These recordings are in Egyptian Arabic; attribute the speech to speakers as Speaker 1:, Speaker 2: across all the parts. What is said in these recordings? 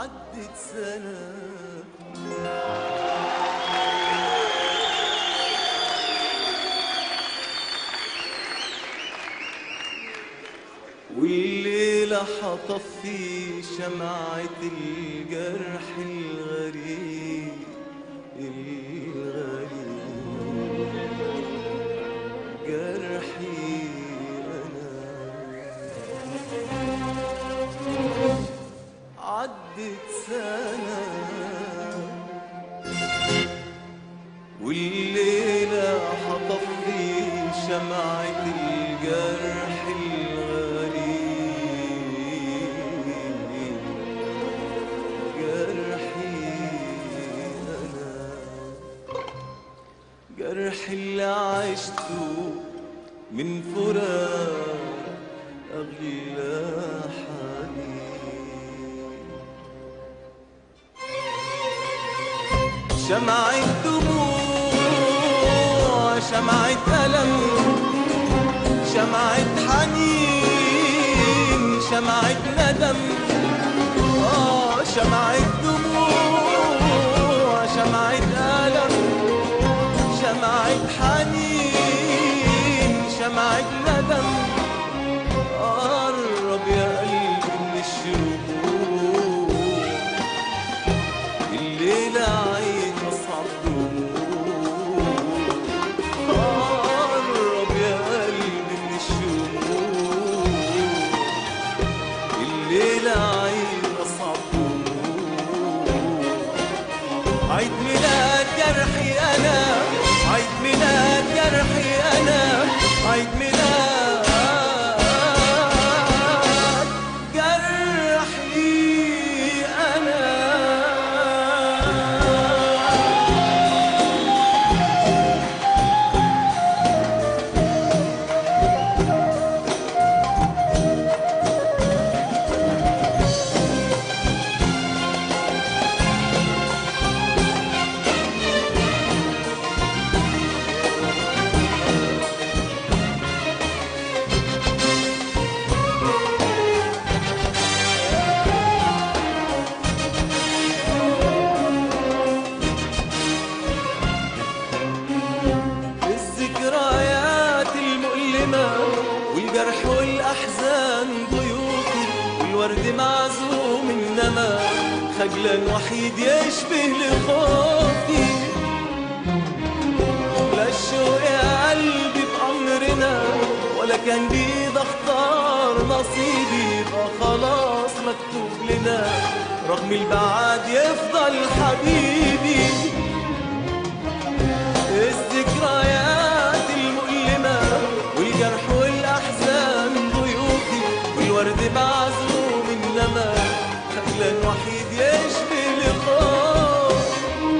Speaker 1: عدت سنة والليلة حطفي شمعة الجرح الغريب الغريب جرحي أنا عدت سنة والليلة حطفي شمعة الجرح الغريب جرحي أنا جرح اللي عشته من فراق أغلى حنين شمعة دموع شمعة ألم شمعة حنين شمعة ندم آه شمعة دموع شمعة ألم شمعة حنين شمعة ندم قرب يا قلبي من الشروق الليلة عيد أصعب دموع قرب يا قلبي من الشروق الليلة عيد أصعب دموع عيد ميلاد جرحي أنا عيد ميلاد جرحي أنا عيد ميلاد جرحي أنا الذكريات المؤلمة والجرح والأحزان ضيوفي والورد معزوم إنما خجلان وحيد يشبه لخوفي لا الشوق يا قلبي بأمرنا ولا كان بيد اختار نصيبي يبقى خلاص مكتوب لنا رغم البعاد يفضل حبيبي الذكريات المؤلمة والجرح والأحزان ضيوفي والورد معزوم إنما خجلان وحيد يشبه لقاء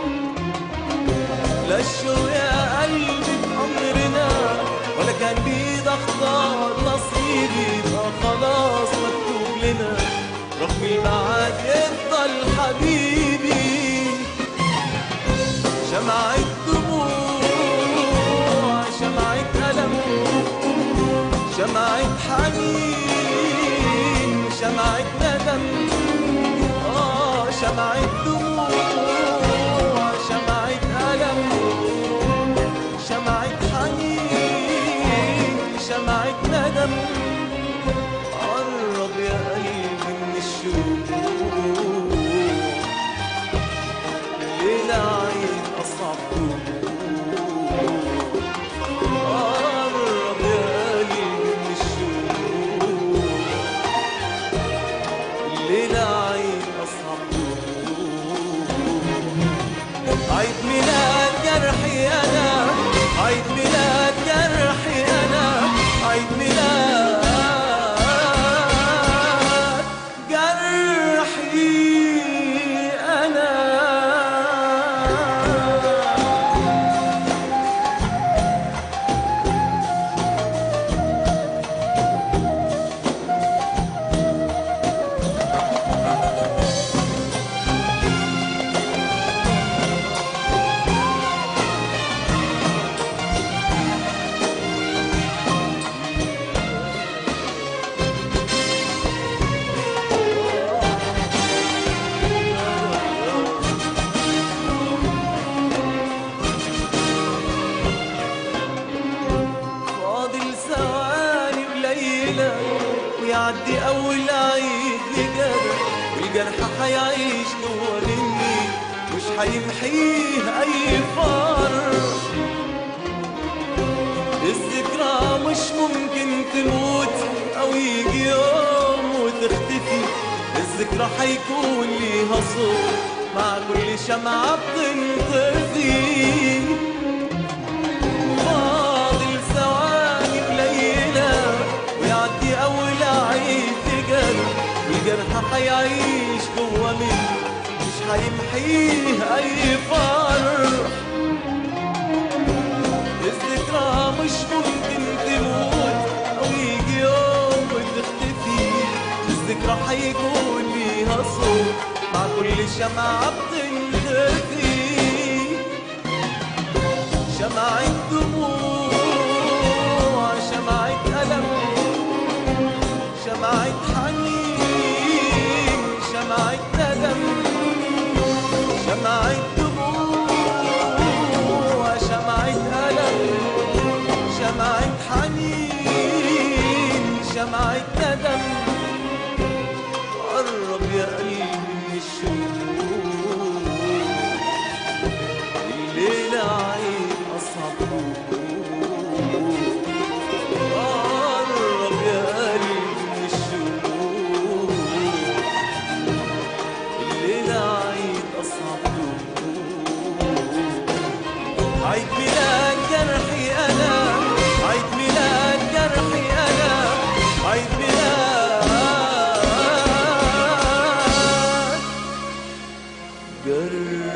Speaker 1: لا الشوق يا قلبي بأمرنا ولا كان بيد أختار نصيبي يبقى خلاص مكتوب لنا رغم البعاد يفضل حبيبي شمعة دموع شمعة ألم شمعة حنين شمعة ندم آه شمعة دموع شمعة ألم شمعة حنين شمعة ندم قرب يا قلبي من الشوق الليلة عيد أصعب قرب يا قلبي من الشوق الليلة عيد أصعب حيعيش جوا مني مش حيمحيه أي فرق الذكرى مش ممكن تموت أو يجي يوم وتختفي الذكرى حيكون ليها صوت مع كل شمعة بتنطفي فاضل ثواني قليلة ويعدي أول عيد جرح والجرح حيعيش جوا مني مش حيمحيه أي فرح الذكرى مش ممكن تموت أو يجي يوم وتختفي الذكرى حيكون ليها صوت مع كل شمعة بتنطفي شمعة دموع شمعة ألم شمعة حنين شمعة ندم شمعة دموع شمعة ألم شمعة حنين شمعة ندم قرب يا قلبي من الشموع الليلة عيد أصعب قرب يا قلبي من الشموع الليلة عيد أصعب عيد ميلاد جرحي أنا عيد ميلاد جرحي أنا عيد ميلاد جرحي